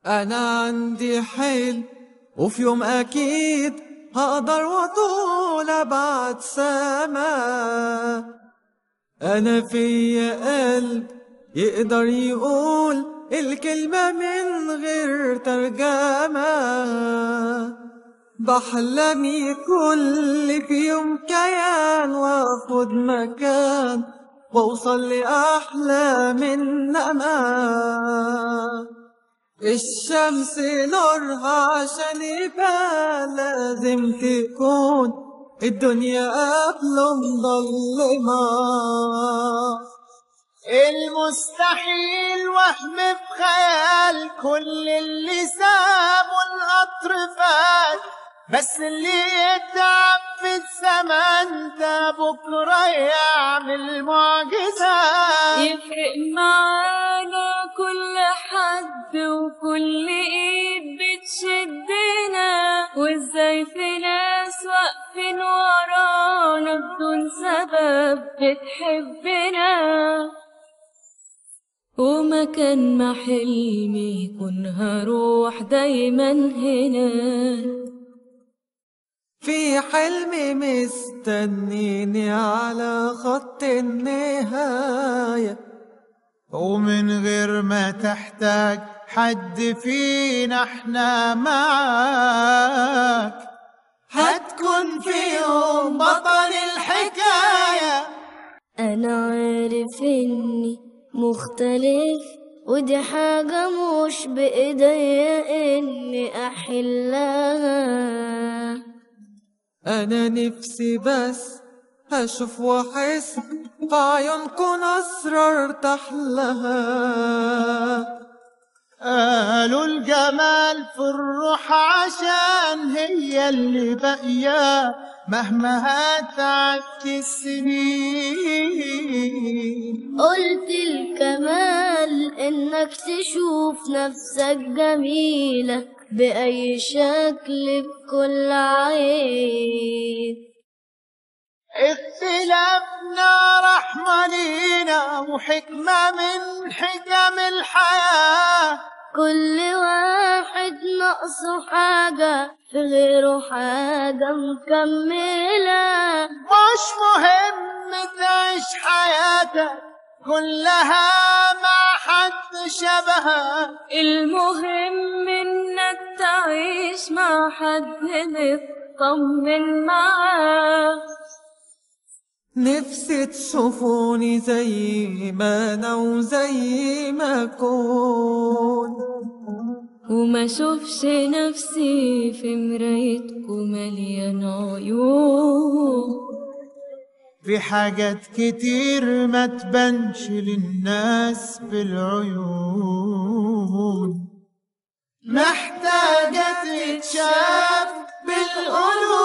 أنا عندي حلم وفي يوم أكيد هقدر وطول أبعد سما أنا في قلب يقدر يقول الكلمة من غير ترجمة بحلم كل في يوم كيان واخد مكان واوصل لأحلام النما الشمس نورها عشان يبقى لازم تكون الدنيا قبله مظلمة المستحيل وهم بخيال كل اللي سابوا القطر فات بس اللي يتعب في الزمن ده بكرة يعمل معجزات يفرق معانا كل حد وكل ايد بتشدنا وازاي في ناس واقفين ورانا بدون سبب بتحبنا ومكان ما حلمي يكون هروح دايما هنا في حلمي مستنيني على خط النهاية ومن غير ما تحتاج حد فينا احنا معاك هتكون فيهم بطل الحكاية أنا عارف إني مختلف ودي حاجة مش بإيديا إني أحلها أنا نفسي بس هشوف وأحس في عيونكم أسرار تحلها قالوا الجمال في الروح عشان هي اللي باقية مهما هتعدي السنين قلت الكمال إنك تشوف نفسك جميلة بأي شكل بكل عين اختلافنا رحمة لينا وحكمة من حكم الحياة كل واحد ناقصه حاجة في غيره حاجة مكملة مش مهم تعيش حياتك كلها مع حد شبهك المهم انك تعيش مع حد مطمن معاه نفسي تشوفوني زي ما أنا وزي ما أكون وما شوفش نفسي في مرايتكم مليان عيون في حاجات كتير ما تبانش للناس بالعيون محتاجة تتشاف بالقلوب